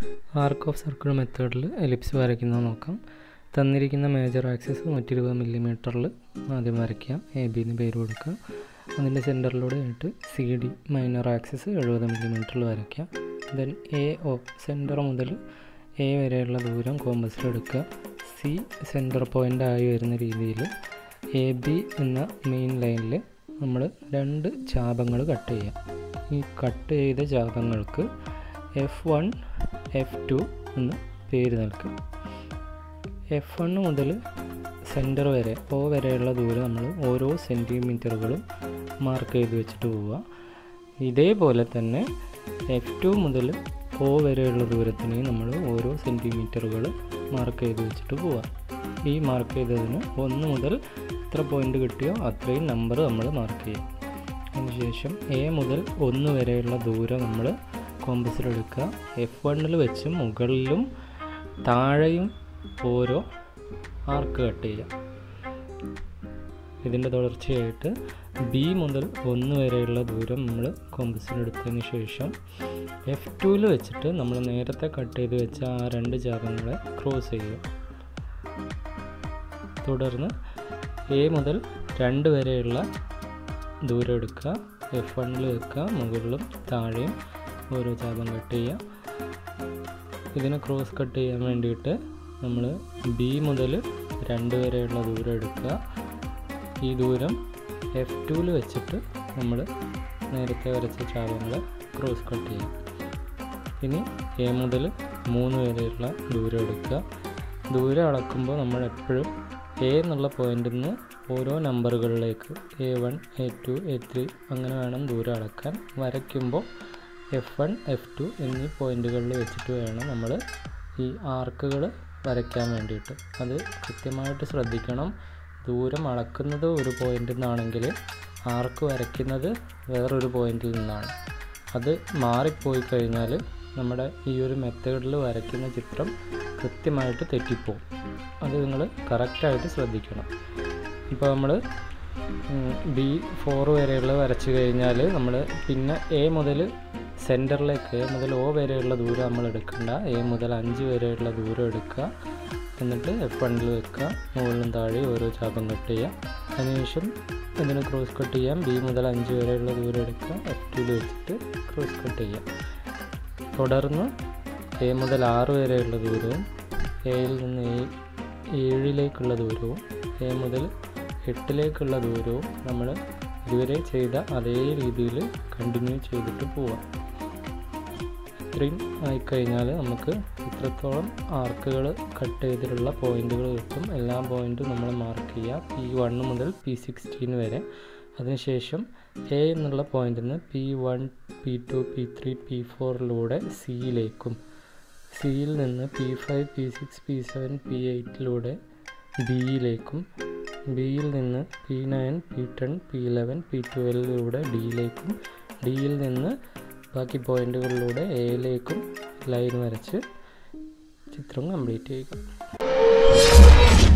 arc of circle മെത്തേഡിൽ ellipse വരയ്ക്കുന്നത് നോക്കാം തന്നിരിക്കുന്ന മേജർ ആക്സിസ് നൂറ്റി ഇരുപത് മില്ലിമീറ്ററിൽ ആദ്യം വരയ്ക്കുക എ ബി എന്ന് പേര് കൊടുക്കുക അതിൻ്റെ സെൻറ്ററിലൂടെ ആയിട്ട് സി ഡി മൈനർ ആക്സിസ് എഴുപത് മില്ലിമീറ്ററിൽ വരയ്ക്കുക ദെൻ എ ഒ സെൻറ്റർ മുതൽ എ വരെയുള്ള ദൂരം കോമ്പസിലെടുക്കുക സി സെൻറ്റർ പോയിൻ്റ് ആയി വരുന്ന രീതിയിൽ എ ബി എന്ന മെയിൻ ലൈനിൽ നമ്മൾ രണ്ട് ചാപങ്ങൾ കട്ട് ചെയ്യാം ഈ കട്ട് ചെയ്ത ചാപങ്ങൾക്ക് എഫ് വൺ എഫ് ടു എന്ന് പേര് നൽകും എഫ് വൺ മുതൽ സെൻറ്റർ വരെ ഒ വരെയുള്ള ദൂരം നമ്മൾ ഓരോ സെൻറ്റിമീറ്ററുകളും മാർക്ക് ചെയ്ത് വെച്ചിട്ട് പോവുക ഇതേപോലെ തന്നെ എഫ് ടു മുതൽ ഒ വരെയുള്ള ദൂരത്തിന് നമ്മൾ ഓരോ സെൻറ്റിമീറ്ററുകൾ മാർക്ക് ചെയ്ത് വെച്ചിട്ട് പോവുക ഈ മാർക്ക് ചെയ്തതിന് ഒന്ന് മുതൽ എത്ര പോയിൻ്റ് കിട്ടിയോ അത്രയും നമ്പർ നമ്മൾ മാർക്ക് ചെയ്യും അതിനുശേഷം എ മുതൽ ഒന്ന് വരെയുള്ള ദൂരം നമ്മൾ കോമ്പസിലെടുക്കുക എഫ് വണ്ണിൽ വെച്ച് മുകളിലും താഴെയും ഓരോ ആർക്ക് കട്ട് ചെയ്യാം ഇതിൻ്റെ തുടർച്ചയായിട്ട് ബി മുതൽ ഒന്ന് വരെയുള്ള ദൂരം നമ്മൾ കോമ്പസിലെടുത്തതിന് ശേഷം എഫ് ടുവിൽ വെച്ചിട്ട് നമ്മൾ നേരത്തെ കട്ട് ചെയ്ത് വെച്ച ആ രണ്ട് ചാപങ്ങളെ ക്രോസ് ചെയ്യുക തുടർന്ന് എ മുതൽ രണ്ട് വരെയുള്ള ദൂരം എടുക്കുക എഫ് വണ്ണിൽ വെക്കുക മുകളിലും താഴെയും ഓരോ ചാപം കട്ട് ചെയ്യുക ഇതിനെ ക്രോസ് കട്ട് ചെയ്യാൻ വേണ്ടിയിട്ട് നമ്മൾ ബി മുതൽ രണ്ട് വരെയുള്ള ദൂരം എടുക്കുക ഈ ദൂരം എഫ് ടുവിൽ വെച്ചിട്ട് നമ്മൾ നേരത്തെ വരച്ച ചാപങ്ങളെ ക്രോസ് കട്ട് ചെയ്യാം ഇനി എ മുതൽ മൂന്ന് വരെയുള്ള ദൂരം എടുക്കുക ദൂരം അളക്കുമ്പോൾ നമ്മൾ എപ്പോഴും എ എന്നുള്ള പോയിന്റിൽ നിന്ന് ഓരോ നമ്പറുകളിലേക്ക് A one A two A three അങ്ങനെ വേണം ദൂരം അളക്കാൻ വരയ്ക്കുമ്പോൾ എഫ് വൺ എഫ് ടു എന്നീ പോയിന്റുകളിൽ വെച്ചിട്ട് വേണം നമ്മൾ ഈ ആർക്കുകൾ വരയ്ക്കാൻ വേണ്ടിയിട്ട് അത് കൃത്യമായിട്ട് ശ്രദ്ധിക്കണം ദൂരം അളക്കുന്നത് ഒരു പോയിന്റിൽ നിന്നാണെങ്കിൽ ആർക്ക് വരയ്ക്കുന്നത് വേറൊരു പോയിന്റിൽ നിന്നാണ് അത് മാറിപ്പോയി കഴിഞ്ഞാൽ നമ്മുടെ ഈ ഒരു മെത്തേഡിൽ വരയ്ക്കുന്ന ചിത്രം കൃത്യമായിട്ട് തെറ്റിപ്പോവും അത് നിങ്ങൾ കറക്റ്റായിട്ട് ശ്രദ്ധിക്കണം ഇപ്പോൾ നമ്മൾ ബി ഫോർ വരെയുള്ള വരച്ച് കഴിഞ്ഞാൽ നമ്മൾ പിന്നെ എ മുതൽ സെൻറ്ററിലേക്ക് എ മുതൽ ഒ വരെയുള്ള ദൂരം നമ്മൾ എടുക്കണ്ട എ മുതൽ അഞ്ച് വരെയുള്ള ദൂരം എടുക്കുക എന്നിട്ട് എഫ് വണ്ണിൽ വെക്കുക മുകളിലും താഴെ ഓരോ ചാപം കട്ട് ചെയ്യുക അതിനുശേഷം ഇതിന് ക്രോസ് കട്ട് ചെയ്യാം ബി മുതൽ അഞ്ച് വരെയുള്ള ദൂരം എടുക്കുക എഫ് ടുവിൽ വെച്ചിട്ട് ക്രോസ് കട്ട് ചെയ്യാം തുടർന്ന് എ മുതൽ ആറ് വരെയുള്ള ദൂരവും എയിൽ നിന്ന് എ ഏഴിലേക്കുള്ള ദൂരവും എ മുതൽ എട്ടിലേക്കുള്ള ദൂരവും നമ്മൾ ഇതുവരെ ചെയ്ത അതേ രീതിയിൽ കണ്ടിന്യൂ ചെയ്തിട്ട് പോവാം ഇത്രയും ആയിക്കഴിഞ്ഞാൽ നമുക്ക് ഇത്രത്തോളം ആർക്കുകൾ കട്ട് ചെയ്തിട്ടുള്ള പോയിന്റുകൾ കിട്ടും എല്ലാ പോയിന്റും നമ്മൾ മാർക്ക് ചെയ്യുക പി വൺ മുതൽ പി സിക്സ്റ്റീൻ വരെ അതിനുശേഷം എ എന്നുള്ള പോയിന്റിൽ നിന്ന് P one P two P three P ഫോറിലൂടെ സിയിലേക്കും സിയിൽ നിന്ന് P five P six P seven P എയ്റ്റിലൂടെ ബിയിലേക്കും ബിയിൽ നിന്ന് P nine P ten P eleven P ട്വൽവിലൂടെ ഡിയിലേക്കും ഡിയിൽ നിന്ന് ബാക്കി പോയിന്റുകളിലൂടെ എയിലേക്കും ലൈൻ വരച്ച് ചിത്രം കംപ്ലീറ്റ് ചെയ്യുക